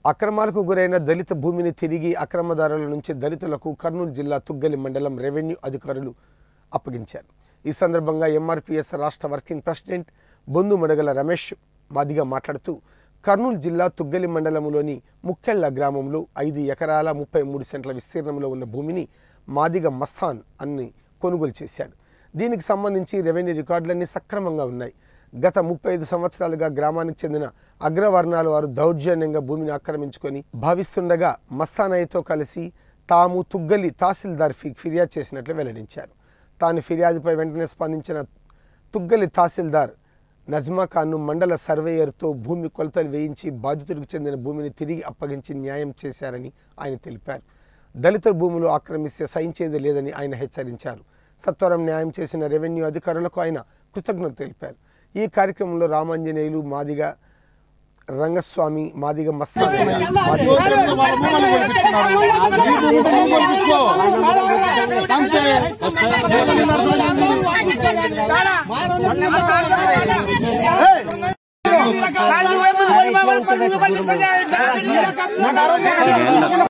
అక్రమాలకు గురైన దళిత భూమిని తిరిగి అక్రమదారుల నుంచి దళితులకు కర్నూలు జిల్లా తుగ్గలి మండలం రెవెన్యూ అధికారులు అప్పగించారు ఈ సందర్భంగా ఎంఆర్పీఎస్ రాష్ట్ర వర్కింగ్ ప్రెసిడెంట్ బొందు మడగల రమేష్ మాదిగా మాట్లాడుతూ కర్నూలు జిల్లా తుగ్గలి మండలంలోని ముక్కెళ్ల గ్రామంలో ఐదు ఎకరాల ముప్పై మూడు సెంట్ల విస్తీర్ణంలో ఉన్న భూమిని మాదిగ మస్తాన్ అన్ని కొనుగోలు చేశాడు దీనికి సంబంధించి రెవెన్యూ రికార్డులన్నీ సక్రమంగా ఉన్నాయి గత ముప్పై ఐదు సంవత్సరాలుగా గ్రామానికి చెందిన అగ్రవర్ణాల వారు దౌర్జన్యంగా భూమిని ఆక్రమించుకొని భావిస్తుండగా మస్తానయ్యతో కలిసి తాము తుగ్గలి తహసీల్దార్ ఫి- ఫిర్యాదు చేసినట్లు వెల్లడించారు తాను ఫిర్యాదుపై వెంటనే స్పందించిన తుగ్గలి తహసీల్దార్ నజ్మా ఖాన్ను మండల సర్వేయర్తో భూమి కొలతలు వేయించి బాధితుడికి చెందిన భూమిని తిరిగి అప్పగించి న్యాయం చేశారని ఆయన తెలిపారు దళితుల భూములు ఆక్రమిస్తే సహించేది లేదని ఆయన హెచ్చరించారు సత్వరం న్యాయం చేసిన రెవెన్యూ అధికారులకు ఆయన కృతజ్ఞత తెలిపారు ఈ కార్యక్రమంలో రామాంజనేయులు మాదిగ రంగస్వామి మాదిగ మస్తానయ్య మాదిగ కాళ్ళు వైపు